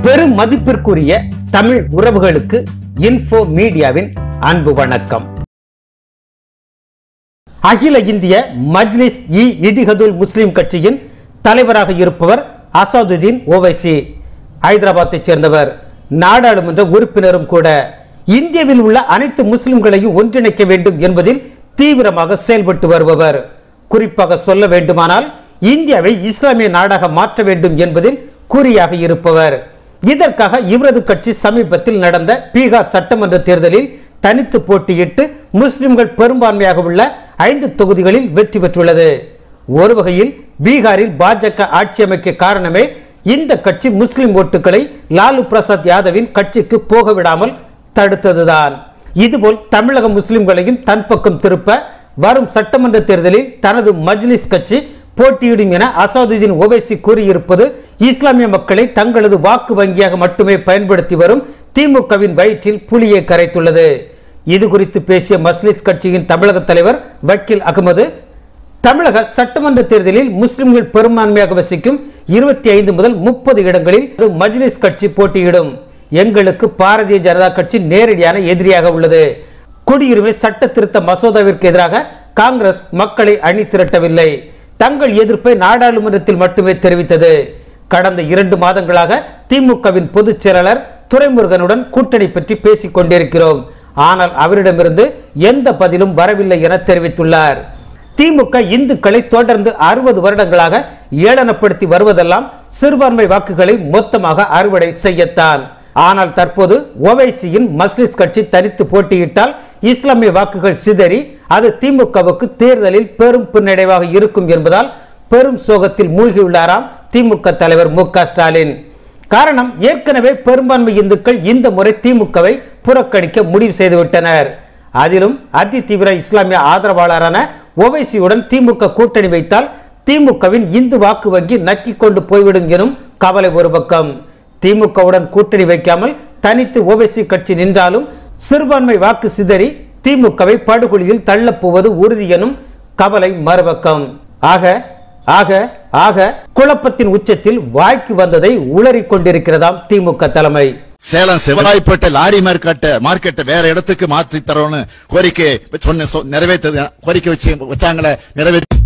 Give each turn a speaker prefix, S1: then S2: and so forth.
S1: பெரும் மதிப்பிற்குரிய தமிழ் உறவுகளுக்கு இன்ஃபோ மீடியாவின் அன்பு வணக்கம் அகில இந்திய மஜ்லிஸ் இ இடிகதுல் முஸ்லிம் கட்சியின் தலைவராக இருப்பவர் அசாதுதீன் ஓவைசி ஹைதராபாத்தைச் சேர்ந்தவர் நாடாளுமன்ற உறுப்பினரும் கூட இந்தியாவில் உள்ள அனைத்து முஸ்லிம்களையும் ஒன்றிணைக்க வேண்டும் என்பதில் தீவிரமாக செயல்பட்டு வருபவர் குறிப்பாக சொல்ல வேண்டுமானால் இந்தியாவை இஸ்லாமிய நாடாக மாற்ற வேண்டும் என்பதில் குறியாக இருப்பவர் இதற்காக இவரது கட்சி சமீபத்தில் நடந்த பீகார் சட்டமன்ற தேர்தலில் தனித்து போட்டியிட்டு முஸ்லிம்கள் பெரும்பான்மையாக உள்ள ஐந்து தொகுதிகளில் வெற்றி பெற்றுள்ளது ஒரு வகையில் பீகாரில் பாஜக ஆட்சி அமைக்க காரணமே இந்த கட்சி முஸ்லிம் ஓட்டுகளை லாலு பிரசாத் யாதவின் கட்சிக்கு போக விடாமல் தடுத்ததுதான் இதுபோல் தமிழக முஸ்லிம்களையும் தன் பக்கம் திருப்ப வரும் சட்டமன்ற தேர்தலில் தனது மஜ்லிஸ் கட்சி போட்டியிடும் என அசாதுதீன் ஓவைசி கூறியிருப்பது இஸ்லாமிய மக்களை தங்களது வாக்கு வங்கியாக மட்டுமே பயன்படுத்தி வரும் திமுகவின் வயிற்றில் புலியை கரைத்துள்ளது இது குறித்து பேசிய மஸ்லிஸ் கட்சியின் தமிழக தலைவர் வக்கீல் அகமது தமிழக சட்டமன்ற தேர்தலில் முஸ்லிம்கள் பெரும்பான்மையாக வசிக்கும் இருபத்தி ஐந்து முதல் முப்பது இடங்களில் மஜ்லிஸ் கட்சி போட்டியிடும் எங்களுக்கு பாரதிய ஜனதா கட்சி நேரடியான எதிரியாக உள்ளது குடியுரிமை சட்ட திருத்த மசோதாவிற்கு எதிராக காங்கிரஸ் மக்களை அணி திரட்டவில்லை தங்கள் எதிர்ப்பை நாடாளுமன்றத்தில் மட்டுமே தெரிவித்தது கடந்த இரண்டு மாதங்களாக திமுகவின் பொதுச் செயலாளர் துரைமுருகனுடன் கூட்டணி பற்றி பேசிக் கொண்டிருக்கிறோம் ஆனால் அவரிடமிருந்து எந்த பதிலும் வரவில்லை என தெரிவித்துள்ளார் திமுக இந்துக்களை தொடர்ந்து அறுபது வருடங்களாக ஏளனப்படுத்தி வருவதெல்லாம் சிறுபான்மை வாக்குகளை மொத்தமாக அறுவடை செய்யத்தான் ஆனால் தற்போது ஓவைசியின் மஸ்லிஸ் கட்சி தனித்து போட்டியிட்டால் இஸ்லாமிய வாக்குகள் சிதறி அது திமுகவுக்கு தேர்தலில் பெரும் பின்னடைவாக இருக்கும் என்பதால் பெரும் சோகத்தில் மூழ்கியுள்ளாராம் திமுக தலைவர் மு க ஸ்டாலின் காரணம் ஏற்கனவே பெரும்பான்மை இந்துக்கள் இந்த முறை திமுகவை புறக்கணிக்க முடிவு செய்துவிட்டனர் அதிலும் அதி தீவிர இஸ்லாமிய ஆதரவாளரான ஓவைசியுடன் திமுக கூட்டணி வைத்தால் திமுகவின் இந்து வாக்கு வங்கி நக்கிக் கொண்டு போய்விடும் எனும் கவலை ஒரு பக்கம் திமுகவுடன் கூட்டணி வைக்காமல் தனித்து ஓவைசி கட்சி நின்றாலும் சிறுபான்மை வாக்கு சிதறி திமுகவை படுகொலியில் தள்ளப்போவது உறுதி எனும் கவலை மறுபக்கம் ஆக ஆக ஆக குழப்பத்தின் உச்சத்தில் வாய்க்கு வந்ததை உளறிக் கொண்டிருக்கிறதாம் திமுக தலைமை
S2: சேலம் சிவராய்ப்பேட்டை லாரி மார்க்கெட்டை மார்க்கெட்டை வேற இடத்துக்கு மாத்தி தரோம்னு கோரிக்கை சொன்ன சொ- நிறைவேற்று கோரிக்கை வச்சு வச்சாங்களே நிறைவேற்றி